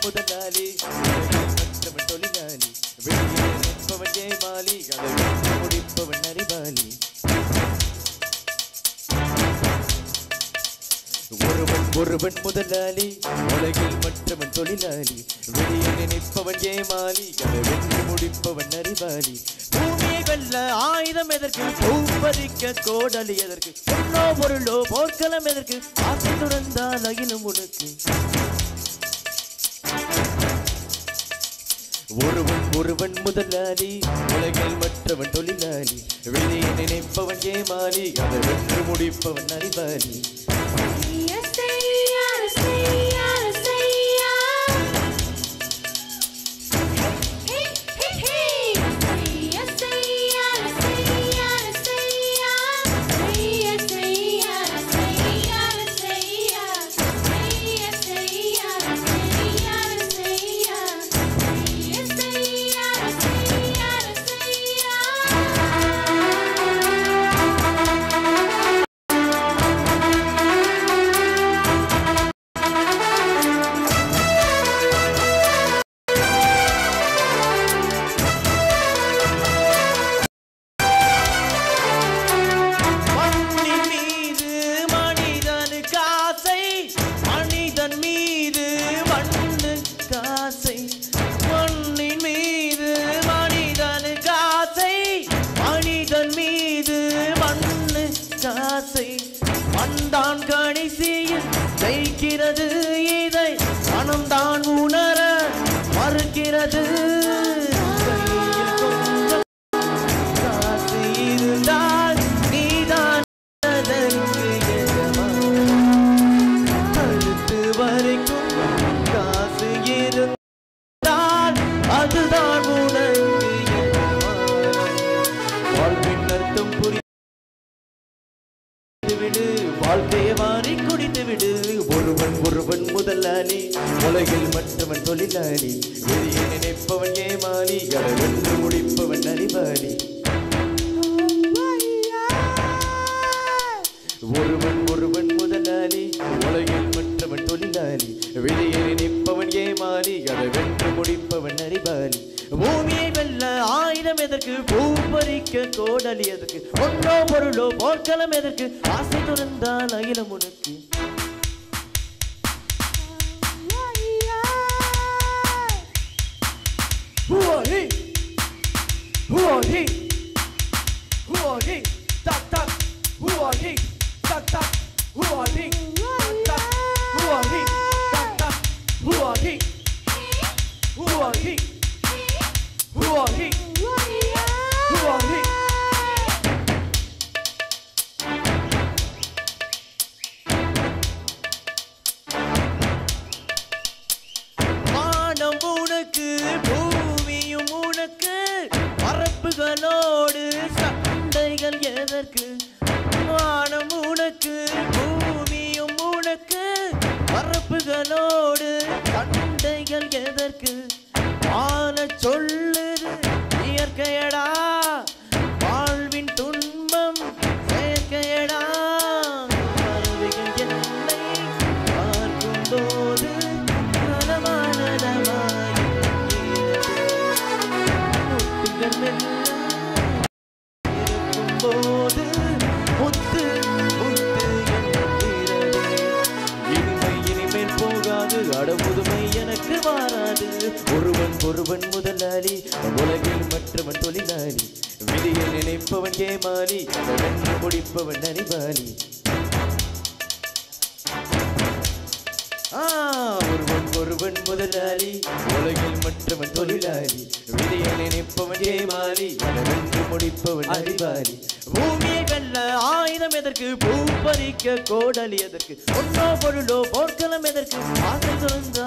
முதலாளி உலகில் மற்றவன் தொழிலாளி வெளியே நிற்பவன் ஜெயமாலி அதை வென்று முடிப்பவன் அறிவாளி ஒருவன் ஒருவன் முதலாளி உலகில் மற்றவன் தொழிலாளி வெளியே நினைப்பவன் ஏமாலி அதை வென்று முடிப்பவன் அறிவாளி பூமியை வெல்ல ஆயுதம் எதற்கு பூப்பறிக்க கோடலி எதற்கு பொன்னோ பொருளோ போர்க்களம் எதற்கு ஆசை துறந்தால் அகிலும் உனக்கு ஒருவன் ஒருவன் முதலாளி உலகில் மற்றவன் தொழிலாளி வெளியே நினைப்பவன் ஏமாலி அதை வென்று முடிப்பவன் அறிவாளி மண்ணின் மீது மனிதனுக்கு ஆசை மனிதன் மீது மண்ணுக்கு ஆசை மண்ணின் மீது மனிதனுக்கு ஆசை மனிதன் மீது மண்ணுக்கு ஆசை மண்தான் கடைசியில் ஜெயிக்கிறது இதை மனம்தான் உணர மறுக்கிறது கையில் கொஞ்சம் காசு இருந்தால் நீதான் அதற்கு எஜமான். கழுத்து வரைக்கும் காசு இருந்தால் அதுதான் உனக்கு எஜமானம். வாழ்வின் அர்த்தம் புரிந்து விடு வாழ்க்கையை மாறி குடித்து விடு ஒருவன் ஒருவன் முதலாளி உலகில் மற்றவன் தொழிலாளி வெளியே நினைப்பவன் ஏமாளி அதை வென்று முடிப்பவன் அறிவாளி ஒருவன் ஒருவன் முதலாளி உலகில் மற்றவன் தொழிலாளி வெளியே நிற்பவன் ஏமாறி அதை வென்று முடிப்பவன் அறிவாளி பூமியை வெல்ல ஆயுதம் எதற்கு பூ பறிக்க கோடலி எதற்கு ஒன்றோ பொருளோ போர்க்களம் எதற்கு ஆசை துறந்தால் அகிலம் உனக்கு Who are he? Who are he? Who are he? Tak tak. Who are he? Tak tak. Who are he? Tak tak. Who are he? Tak tak. Who are he? Who are he? Who are he? Who are he? வானம் உனக்கு பூமியும் உனக்கு பரப்புகளோடு சண்டைகள் எதற்கு வானம் உனக்கு பூமியும் உனக்கு பரப்புகளோடு சண்டைகள் எதற்கு வாழ சொல்லுது இயற்கையடா வாழ்வின் துன்பம் செயற்கையடா பறவைகள் என்னை பார்க்கும்போது நலமானதமாய் முட்டுகள் மெல்ல இருக்கும்போது முத்து முத்து என்கிறதே இனிமை இனிமேல் போகாது அடமுதுமை எனக்கு மாறாது ஒருவன் ஒருவன் முதலாளி உலகில் மற்றவன் தொழிலாளி விதியை நினைப்பவன் ஏமாளி அதை வென்று முடிப்பவன் அறிவாளி ஆ, ஒருவன் ஒருவன் முதலாளி உலகில் மற்றவன் தொழிலாளி விதியை நினைப்பவன் ஏமாளி அதை வென்று முடிப்பவன் அறிவாளி பூமியை வெல்ல ஆயுதம் எதற்கு பூ பறிக்க கோடலி எதற்கு ஒன்றோ பொருளோ போர்க்களம் எதற்கு ஆசை துறந்த